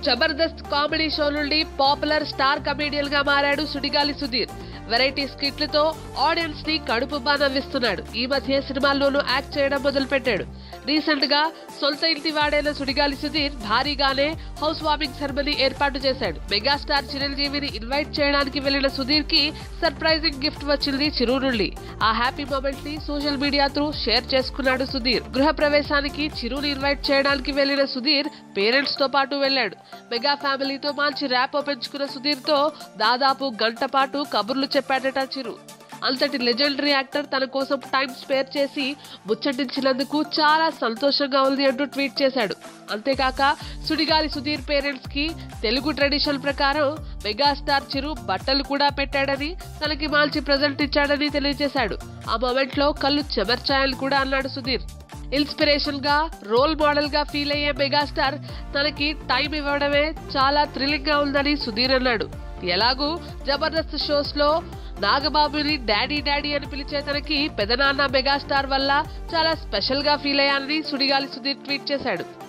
Jabardasth comedy show నుండి popular star comedian గా మారాడు సుడిగాలి సుధీర్ వెరైటీ స్కిట్లతో ఆడియన్స్ ని కడుపుబ్బా నవ్విస్తున్నాడు ఈ మధ్య సినిమాల్లోనూ యాక్ట్ చేయడం మొదలు పెట్టాడు రీసెంట్ గా సొంత ఇంటి వాడైన సుడిగాలి సుధీర్ భారీగానే హౌస్ వార్మింగ్ సెరమనీ ఏర్పాటు చేశాడు మెగాస్టార్ చిరంజీవిని ఇన్వైట్ చేయడానికి వెళ్లిన సుధీర్ కి సర్ప్రైజింగ్ గిఫ్ట్ వచ్చింది చిరు నుండి ఆ హ్యాపీ మూమెంట్ ని సోషల్ మీడియా త్రూ షేర్ చేసుకున్నాడు సుధీర్ గృహ ప్రవేశానికి చిరుని ఇన్వైట్ చేయడానికి వెళ్లిన సుధీర్ పేరెంట్స్ తో పాటు వెళ్లాడు మెగా ఫ్యామిలీతో మంచి ర్యాప్ పెంచుకున్న సుధీర్ తో దాదాపు గంట పాటు కబుర్లు చెప్పాడట చిరు అంతటి లెజెండరీ యాక్టర్ తన కోసం టైం స్పేర్ చేసి ముచ్చటించినందుకు చాలా సంతోషంగా ఉంది అంటూ ట్వీట్ చేశాడు అంతేకాక సుడిగాలి సుధీర్ పేరెంట్స్ కి తెలుగు ట్రెడిషన్ ప్రకారం మెగాస్టార్ చిరు బట్టలు కూడా పెట్టాడని తనకి మంచి ప్రజెంట్ ఇచ్చాడని తెలియజేశాడు ఆ మొమెంట్ లో కళ్ళు చెమర్చాయని కూడా అన్నాడు సుధీర్ ఇన్స్పిరేషన్ గా రోల్ మోడల్ గా ఫీల్ అయ్యే మెగాస్టార్ తనకి టైం ఇవ్వడమే చాలా థ్రిల్లింగ్ గా ఉందని సుధీర్ అన్నాడు ఎలాగూ జబర్దస్త్ షోస్ లో నాగబాబుని డాడీ డాడీ అని పిలిచే తనకి పెదనాన్న మెగాస్టార్ వల్ల చాలా స్పెషల్ గా ఫీల్ అయ్యానని సుడిగాలి సుధీర్ ట్వీట్ చేశాడు